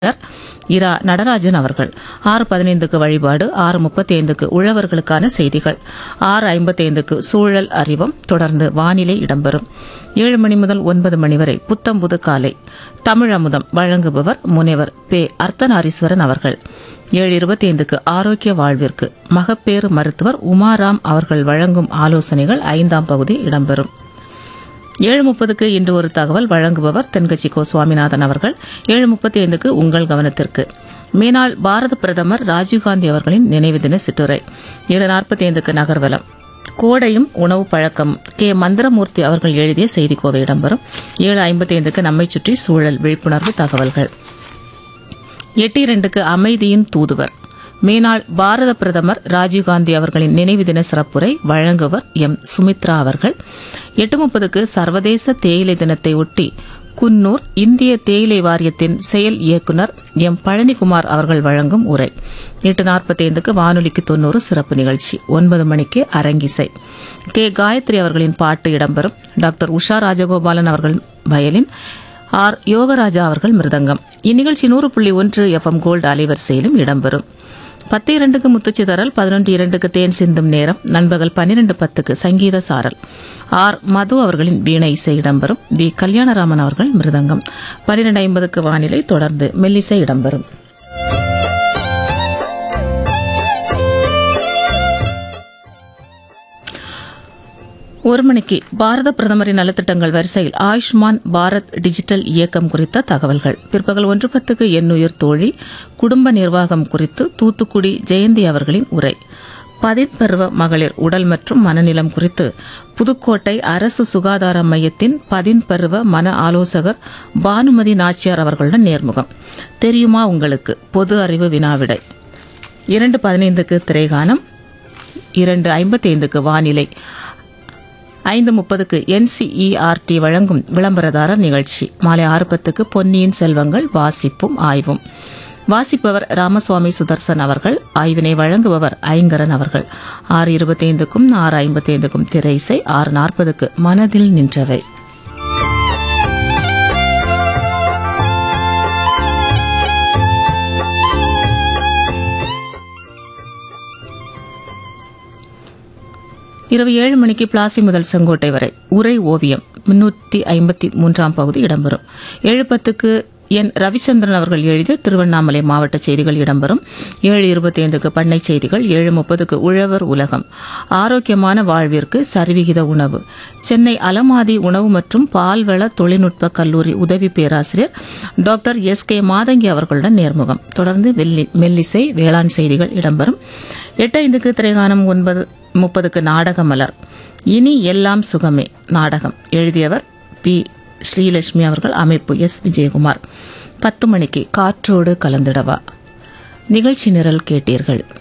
இரா நடராஜன் அவர்கள் ஆறு பதினைந்துக்கு வழிபாடு ஆறு முப்பத்தி ஐந்துக்கு உழவர்களுக்கான செய்திகள் ஆறு ஐம்பத்தைந்துக்கு சூழல் அறிவம் தொடர்ந்து வானிலை இடம்பெறும் ஏழு மணி முதல் ஒன்பது மணி வரை புத்தம்புது காலை தமிழ் அமுதம் வழங்குபவர் முனைவர் பே அர்த்தநாரீஸ்வரன் அவர்கள் ஏழு இருபத்தி ஐந்துக்கு ஆரோக்கிய வாழ்விற்கு மகப்பேறு மருத்துவர் உமாராம் அவர்கள் வழங்கும் ஆலோசனைகள் ஐந்தாம் பகுதி இடம்பெறும் ஏழு முப்பதுக்கு இன்று ஒரு தகவல் வழங்குபவர் தென்கட்சி கோ சுவாமிநாதன் அவர்கள் ஏழு முப்பத்தி ஐந்துக்கு உங்கள் கவனத்திற்கு மேனாள் பாரத பிரதமர் ராஜீவ்காந்தி அவர்களின் நினைவு தின சிற்றுரை ஏழு நாற்பத்தி ஐந்துக்கு நகர்வலம் கோடையும் உணவு பழக்கம் கே மந்திரமூர்த்தி அவர்கள் எழுதிய செய்திக்கோவை இடம்பெறும் ஏழு ஐம்பத்தி ஐந்துக்கு நம்மை சுற்றி சூழல் விழிப்புணர்வு தகவல்கள் எட்டு இரண்டுக்கு அமைதியின் தூதுவர் மேனாள் பாரத பிரதமர் ராஜீவ்காந்தி அவர்களின் நினைவு தின சிறப்புரை வழங்குவர் எம் சுமித்ரா அவர்கள் எட்டு முப்பதுக்கு சர்வதேச தேயிலை தினத்தை ஒட்டி குன்னூர் இந்திய தேயிலை வாரியத்தின் செயல் இயக்குனர் எம் பழனிக்குமார் அவர்கள் வழங்கும் உரை எட்டு நாற்பத்தைந்துக்கு வானொலிக்கு தொண்ணூறு சிறப்பு நிகழ்ச்சி ஒன்பது மணிக்கு அரங்கிசை கே காயத்ரி அவர்களின் பாட்டு இடம்பெறும் டாக்டர் உஷா ராஜகோபாலன் அவர்கள் வயலின் ஆர் யோகராஜா அவர்கள் மிருதங்கம் இந்நிகழ்ச்சி நூறு புள்ளி ஒன்று எஃப்எம் கோல்டு அலைவரிசையிலும் இடம்பெறும் பத்து இரண்டுக்கு முத்துச்சிதறல் பதினொன்று இரண்டுக்கு தேன் சிந்தும் நேரம் நண்பகல் பன்னிரண்டு பத்துக்கு சங்கீத சாரல் ஆர் மது அவர்களின் வீணை இசை இடம்பெறும் வி கல்யாணராமன் அவர்கள் மிருதங்கம் பன்னிரண்டு ஐம்பதுக்கு வானிலை தொடர்ந்து மெல்லிசை இடம்பெறும் ஒரு மணிக்கு பாரத பிரதமரின் நலத்திட்டங்கள் வரிசையில் ஆயுஷ்மான் பாரத் டிஜிட்டல் இயக்கம் குறித்த தகவல்கள் பிற்பகல் ஒன்று பத்துக்கு எண்ணுயிர் தோழி குடும்ப நிர்வாகம் குறித்து தூத்துக்குடி ஜெயந்தி அவர்களின் உரை பதின்பருவ மகளிர் உடல் மற்றும் மனநிலம் குறித்து புதுக்கோட்டை அரசு சுகாதார மையத்தின் பதின்பருவ மன ஆலோசகர் பானுமதி நாச்சியார் அவர்களுடன் நேர்முகம் தெரியுமா உங்களுக்கு பொது அறிவு வினாவிடை இரண்டு பதினைந்துக்கு திரைகானம் இரண்டு ஐம்பத்தி ஐந்துக்கு வானிலை ஐந்து முப்பதுக்கு என்சிஇஆர்டி வழங்கும் விளம்பரதாரர் நிகழ்ச்சி மாலை ஆறு பத்துக்கு பொன்னியின் செல்வங்கள் வாசிப்பும் ஆய்வும் வாசிப்பவர் ராமசுவாமி சுதர்சன் அவர்கள் ஆய்வினை வழங்குபவர் ஐங்கரன் அவர்கள் ஆறு இருபத்தைந்துக்கும் ஆறு ஐம்பத்தைந்துக்கும் திரை இசை ஆறு நாற்பதுக்கு மனதில் நின்றவை இரவு ஏழு மணிக்கு பிளாசி முதல் செங்கோட்டை வரை உரை ஓவியம் முன்னூற்றி ஐம்பத்தி மூன்றாம் பகுதி இடம்பெறும் ஏழு பத்துக்கு என் ரவிச்சந்திரன் அவர்கள் எழுதிய திருவண்ணாமலை மாவட்ட செய்திகள் இடம்பெறும் ஏழு இருபத்தி ஐந்துக்கு பண்ணை செய்திகள் ஏழு முப்பதுக்கு உழவர் உலகம் ஆரோக்கியமான வாழ்விற்கு சரிவிகித உணவு சென்னை அலமாதி உணவு மற்றும் பால்வள தொழில்நுட்ப கல்லூரி உதவி பேராசிரியர் டாக்டர் எஸ் கே மாதங்கி அவர்களுடன் நேர்முகம் தொடர்ந்து வெள்ளி மெல்லிசை வேளாண் செய்திகள் இடம்பெறும் எட்டு ஐந்துக்கு திரைகானம் ஒன்பது முப்பதுக்கு நாடக மலர் இனி எல்லாம் சுகமே நாடகம் எழுதியவர் பி ஸ்ரீலட்சுமி அவர்கள் அமைப்பு எஸ் விஜயகுமார் பத்து மணிக்கு காற்றோடு கலந்திடவா நிகழ்ச்சி நிரல் கேட்டீர்கள்